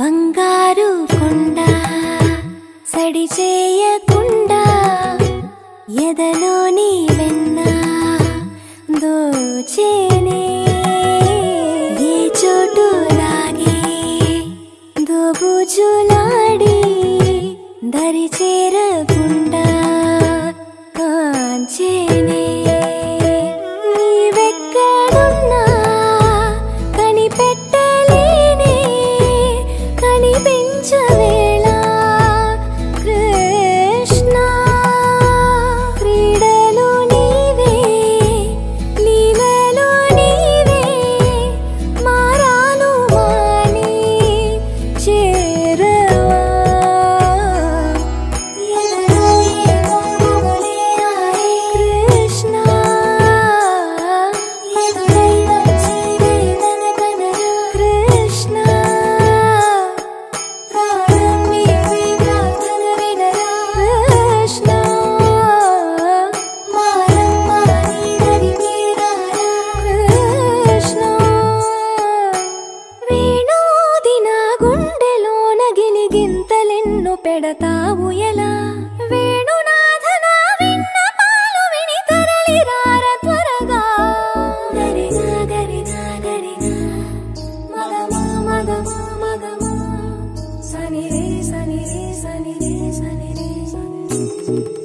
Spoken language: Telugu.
బంగారు కొండ సడి చేయకుండా ఎదలోని వెన్న దోచేనే ఏ చోటు లాగే దోబుజులాడి దరి చేరకుండా కాంచేనే నీవెక్కడున్నా కనిపెట్టలేనే కనిపించవేళ కృష్ణ క్రీడలు నీవే లీలలు నీవే మారాను మాని చేరవా కృష్ణ కృష్ణ కృష్ణ కృష్ణ వేణోది నా గుండెలోన గిలిగింతలెన్ను పెడతావు ఎలా వేణునాథ నా విన్నపాలు విని తరలి రార త్వరగా గరిగా గరిగా గరిగా మగమా మగమా మగమా సని రే సని రే సని రే సని రే సని రే.